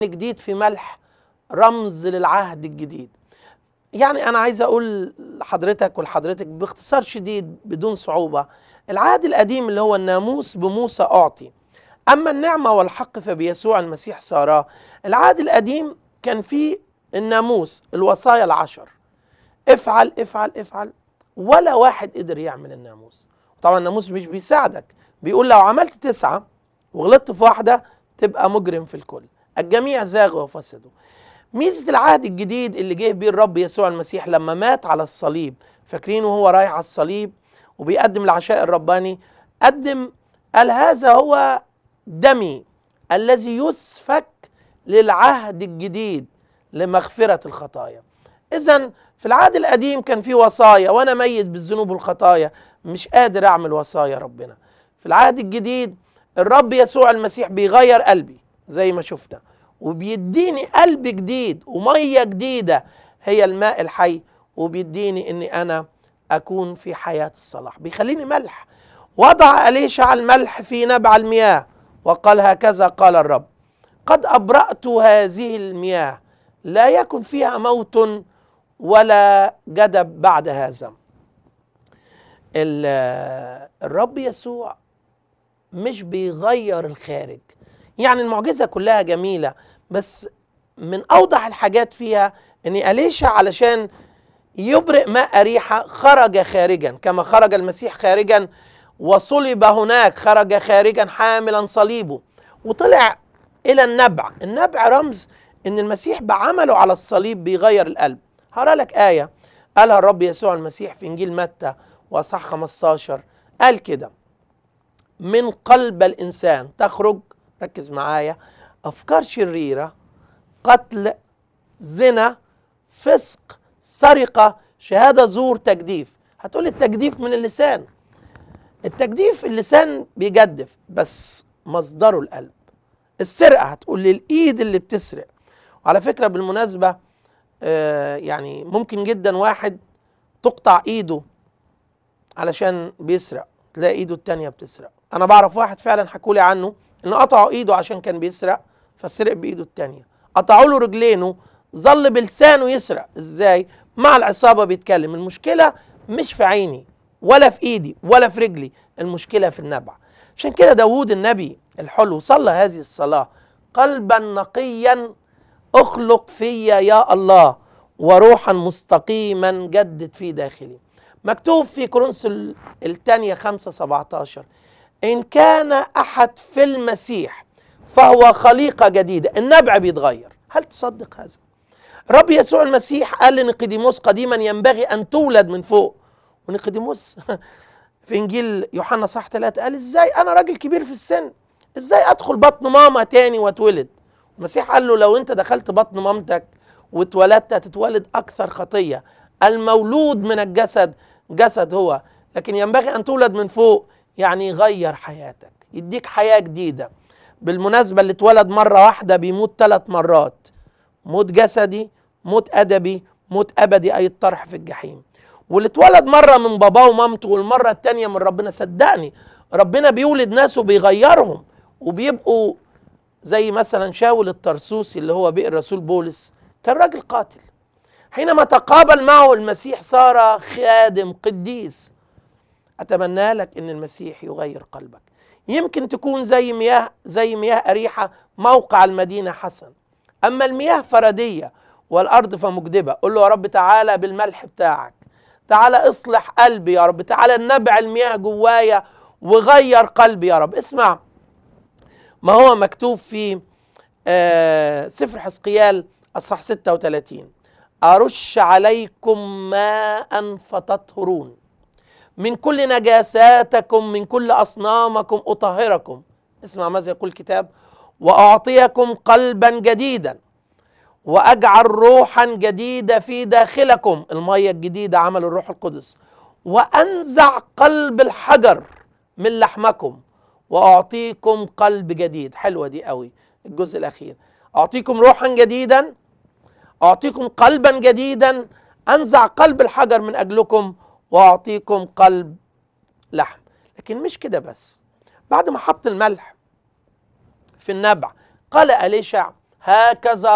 جديد في ملح رمز للعهد الجديد يعني انا عايز اقول لحضرتك ولحضرتك باختصار شديد بدون صعوبه العهد القديم اللي هو الناموس بموسى اعطي اما النعمه والحق فبيسوع المسيح صارا العهد القديم كان فيه الناموس الوصايا العشر افعل افعل افعل ولا واحد قدر يعمل الناموس طبعا الناموس مش بيساعدك بيقول لو عملت تسعه وغلطت في واحده تبقى مجرم في الكل الجميع زاغوا وفسدوا ميزه العهد الجديد اللي جه بيه الرب يسوع المسيح لما مات على الصليب فاكرين وهو رايح على الصليب وبيقدم العشاء الرباني قدم قال هذا هو دمي الذي يسفك للعهد الجديد لمغفرة الخطايا إذا في العهد القديم كان في وصايا وأنا ميت بالذنوب والخطايا مش قادر أعمل وصايا ربنا في العهد الجديد الرب يسوع المسيح بيغير قلبي زي ما شفنا وبيديني قلب جديد ومية جديدة هي الماء الحي وبيديني اني انا اكون في حياة الصلاح بيخليني ملح وضع أليشع الملح في نبع المياه وقال هكذا قال الرب قد أبرأت هذه المياه لا يكن فيها موت ولا جدب بعد هذا الرب يسوع مش بيغير الخارج يعني المعجزة كلها جميلة بس من أوضح الحاجات فيها أن أليشع علشان يبرئ ماء أريحة خرج خارجا كما خرج المسيح خارجا وصلب هناك خرج خارجا حاملا صليبه وطلع إلى النبع النبع رمز أن المسيح بعمله على الصليب بيغير القلب هقرا لك آية قالها الرب يسوع المسيح في إنجيل متى وأصح 15 قال كده من قلب الإنسان تخرج ركز معايا أفكار شريرة قتل زنا فسق سرقة شهادة زور تجديف هتقول التجديف من اللسان التجديف اللسان بيجدف بس مصدره القلب السرقة هتقول لي الإيد اللي بتسرق وعلى فكرة بالمناسبة آه يعني ممكن جدا واحد تقطع إيده علشان بيسرق تلاقي إيده التانية بتسرق أنا بعرف واحد فعلا حكولي عنه إن قطعوا إيده عشان كان بيسرق فسرق بإيده التانية قطعوا له رجلينه ظل بلسانه يسرق ازاي مع العصابة بيتكلم المشكلة مش في عيني ولا في ايدي ولا في رجلي المشكلة في النبع عشان كده داود النبي الحلو صلى هذه الصلاة قلبا نقيا اخلق فيا يا الله وروحا مستقيما جدد في داخلي مكتوب في كورنثوس الثانية خمسة سبعتاشر إن كان أحد في المسيح فهو خليقة جديدة النبع بيتغير هل تصدق هذا رب يسوع المسيح قال لنقديموس قديما ينبغي أن تولد من فوق ونقديموس في إنجيل يوحنا صح ثلاثة قال إزاي أنا راجل كبير في السن إزاي أدخل بطن ماما تاني واتولد المسيح قال له لو أنت دخلت بطن مامتك واتولدت هتتولد أكثر خطية المولود من الجسد جسد هو لكن ينبغي أن تولد من فوق يعني يغير حياتك يديك حياة جديدة بالمناسبة اللي اتولد مرة واحدة بيموت ثلاث مرات موت جسدي موت أدبي موت أبدي أي الطرح في الجحيم واللي اتولد مرة من باباه ومامته والمرة التانية من ربنا صدقني ربنا بيولد ناس وبيغيرهم وبيبقوا زي مثلا شاول الطرسوسي اللي هو بئر رسول بولس كان راجل قاتل حينما تقابل معه المسيح صار خادم قديس أتمنى لك أن المسيح يغير قلبك يمكن تكون زي مياه زي مياه أريحة موقع المدينة حسن أما المياه فردية والأرض فمجدبة قل له يا رب تعالى بالملح بتاعك تعالى اصلح قلبي يا رب تعالى نبع المياه جوايا وغير قلبي يا رب اسمع ما هو مكتوب في آه سفر حسقيال أصح 36 أرش عليكم ماء فتطهرون من كل نجاساتكم من كل أصنامكم أطهركم اسمع ماذا يقول الكتاب وأعطيكم قلبا جديدا وأجعل روحا جديدة في داخلكم المية الجديدة عمل الروح القدس وأنزع قلب الحجر من لحمكم وأعطيكم قلب جديد حلوة دي قوي الجزء الأخير أعطيكم روحا جديدا أعطيكم قلبا جديدا أنزع قلب الحجر من أجلكم واعطيكم قلب لحم لكن مش كده بس بعد ما حط الملح في النبع قال أليشع هكذا